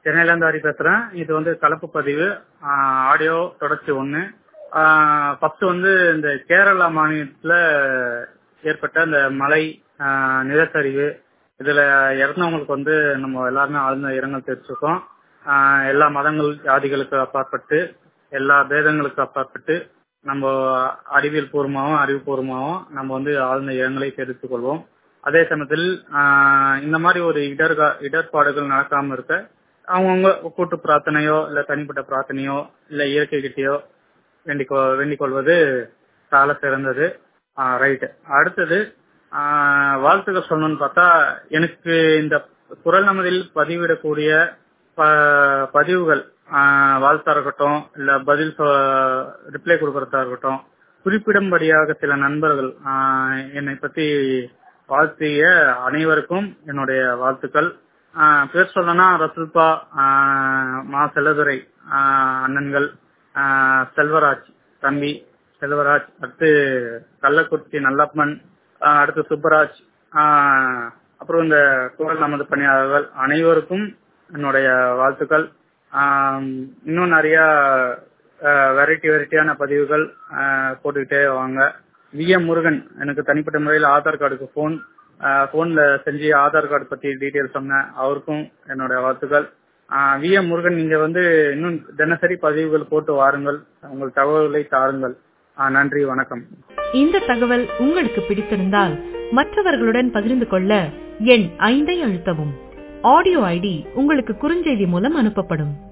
சென்னையில இருந்து ஹரி பேசுறேன் இது வந்து கலப்பு பதிவு ஆடியோ தொடர்ச்சி ஒண்ணு ஃபர்ஸ்ட் வந்து இந்த கேரளா மாநிலத்துல ஏற்பட்ட இந்த மழை ஆஹ் நிலச்சரிவு இதுல இறந்தவங்களுக்கு வந்து நம்ம எல்லாருமே ஆழ்ந்த இரங்கல் தெரிவிச்சிருக்கோம் ஆஹ் எல்லா மதங்கள் ஜாதிகளுக்கு அப்பாற்பட்டு எல்லா பேதங்களுக்கு அப்பாற்பட்டு நம்ம அறிவியல் பூர்வமாகவும் அறிவுபூர்வமாகவும் நம்ம வந்து ஆழ்ந்த இரங்கலை தெரிவித்துக் கொள்வோம் அதே சமயத்தில் ஆஹ் இந்த மாதிரி ஒரு இடர்கா இடர்பாடுகள் நடக்காம இருக்க அவங்கவுங்க கூட்டு பிரார்த்தனையோ இல்ல தனிப்பட்ட பிரார்த்தனையோ இல்ல இயற்கை கிட்டயோ வேண்டிக் கொ- வேண்டிக் கொள்வது சால சிறந்தது ரைட் அடுத்தது ஆஹ் வாழ்த்துக்கள் சொல்லணும்னு பார்த்தா எனக்கு இந்த குரல் நமதில் பதிவிடக்கூடிய ப- பதிவுகள் ஆஹ் வாழ்த்தா இருக்கட்டும் இல்ல பதில் ரிப்ளை கொடுக்கறதா இருக்கட்டும் குறிப்பிடும்படியாக சில நண்பர்கள் ஆஹ் என்னை பத்தி வாழ்த்திய அனைவருக்கும் என்னுடைய வாழ்த்துக்கள் ஆஹ் பேர் சொல்லனா ரசுல்பா ஆஹ் மா செல்லதுரை ஆஹ் அண்ணன்கள் ஆஹ் செல்வராஜ் தம்பி செல்வராஜ் அடுத்து கள்ளக்குறிச்சி நல்லப்பன் ஆஹ் அடுத்து சுப்பராஜ் ஆஹ் அப்புறம் இந்த குரல் நமது பணியாளர்கள் அனைவருக்கும் என்னுடைய வாழ்த்துக்கள் ஆஹ் இன்னும் நிறைய வெரைட்டி வெரைட்டியான பதிவுகள் ஆஹ் போட்டுக்கிட்டே வாங்க வி எம் முருகன் எனக்கு தனிப்பட்ட முறையில் ஆதார் கார்டுக்கு ஃபோன் ஃபோன்ல செஞ்சு ஆதார் கார்டு பத்தி டீட்டெயில் சொன்னேன் அவருக்கும் என்னுடைய வாழ்த்துக்கள் வி எம் முருகன் நீங்க வந்து இன்னும் தினசரி பதிவுகள் போட்டு வாருங்கள் உங்கள் தகவல்களை தாருங்கள் ஆஹ் நன்றி வணக்கம் இந்த தகவல் உங்களுக்கு பிடித்திருந்தால் மற்றவர்களுடன் பகிர்ந்து கொள்ள எண் ஐந்தை அழுத்தவும் ஆடியோ ஐடி உங்களுக்கு குறுஞ்செய்தி மூலம் அனுப்பப்படும்